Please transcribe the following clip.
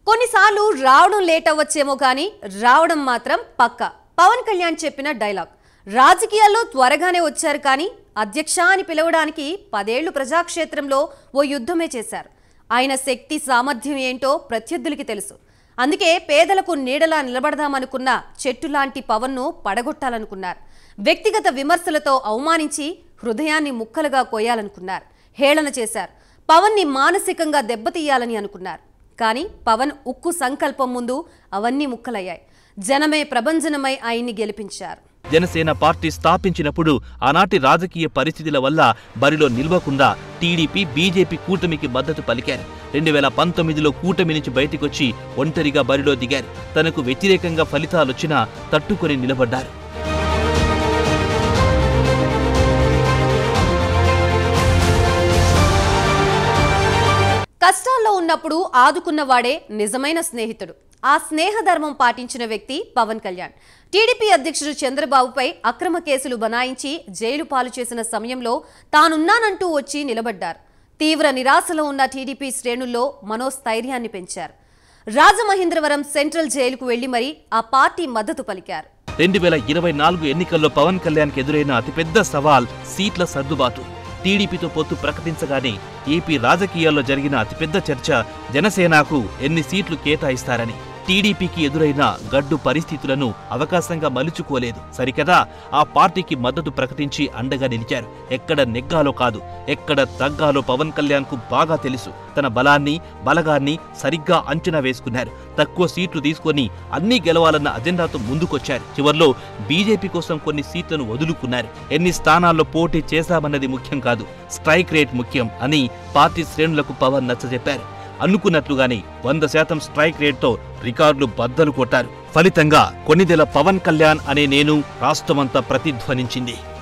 కొన్నిసార్లు రావడం లేట్ అవ్వచ్చేమో కానీ రావడం మాత్రం పక్క పవన్ కళ్యాణ్ చెప్పిన డైలాగ్ రాజకీయాల్లో త్వరగానే వచ్చారు కానీ అధ్యక్ష అని పిలవడానికి పదేళ్లు ప్రజాక్షేత్రంలో ఓ యుద్ధమే చేశారు ఆయన శక్తి సామర్థ్యం ఏంటో ప్రత్యర్థులకి తెలుసు అందుకే పేదలకు నీడలా నిలబడదామనుకున్న చెట్టు లాంటి పవన్ను పడగొట్టాలనుకున్నారు వ్యక్తిగత విమర్శలతో అవమానించి హృదయాన్ని ముక్కలుగా కోయాలనుకున్నారు హేళన చేశారు పవన్ని మానసికంగా దెబ్బతీయాలని అనుకున్నారు కానీ పవన్ ఉక్కు సంకల్పం ముందు అవన్నీ ముక్కలయ్యాయి జనమే ప్రభంజనమై ఆయన్ని గెలిపించారు జనసేన పార్టీ స్థాపించినప్పుడు ఆనాటి రాజకీయ పరిస్థితుల వల్ల బరిలో నిల్వకుండా టీడీపీ బీజేపీ కూటమికి మద్దతు పలికారు రెండు వేల పంతొమ్మిదిలో కూటమి నుంచి బయటికొచ్చి ఒంటరిగా బరిలో దిగారు తనకు వ్యతిరేకంగా ఫలితాలొచ్చినా తట్టుకొని నిలబడ్డారు కష్టాల్లో ఉన్నప్పుడు ఆదుకున్నవాడే నిజమైన స్నేహితుడు ఆ స్నేహ ధర్మం పాటించిన వ్యక్తి పవన్ కళ్యాణ్ టీడీపీ అధ్యక్షుడు చంద్రబాబుపై అక్రమ కేసులు బనాయించి జైలు పాలు చేసిన సమయంలో తానున్నానంటూ వచ్చి నిలబడ్డారు తీవ్ర నిరాశలో ఉన్న టీడీపీ శ్రేణుల్లో మనోస్థైర్యాన్ని పెంచారు రాజమహేంద్రవరం సెంట్రల్ జైలుకు వెళ్లి మరీ ఆ పార్టీ మద్దతు పలికారు రెండు వేల ఇరవై నాలుగు ఎన్నికల్లో పవన్ కళ్యాణ్కి ఎదురైన అతిపెద్ద సవాల్ సీట్ల సర్దుబాటు టీడీపీతో పొత్తు ప్రకటించగానే ఏపీ రాజకీయాల్లో జరిగిన అతిపెద్ద చర్చ జనసేనకు ఎన్ని సీట్లు కేటాయిస్తారని టీడీపీకి ఎదురైన గడ్డు పరిస్థితులను అవకాశంగా మలుచుకోలేదు సరికదా ఆ పార్టీకి మద్దతు ప్రకటించి అండగా నిలిచారు ఎక్కడ నెగ్గాలో కాదు ఎక్కడ తగ్గాలో పవన్ కళ్యాణ్ కు బాగా తెలుసు తన బలాన్ని బలగాన్ని సరిగ్గా అంచనా వేసుకున్నారు తక్కువ సీట్లు తీసుకొని అన్ని గెలవాలన్న అజెండాతో ముందుకొచ్చారు చివర్లో బీజేపీ కోసం కొన్ని సీట్లను వదులుకున్నారు ఎన్ని స్థానాల్లో పోటీ చేశామన్నది ముఖ్యం కాదు స్ట్రైక్ రేట్ ముఖ్యం అని పార్టీ శ్రేణులకు పవన్ నచ్చజెప్పారు అనుకున్నట్లుగానే వంద శాతం స్ట్రైక్ రేట్తో రికార్డులు బద్దలు కొట్టారు ఫలితంగా కొన్నిదెల పవన్ కళ్యాణ్ అనే నేను రాష్ట్రమంతా ప్రతిధ్వనించింది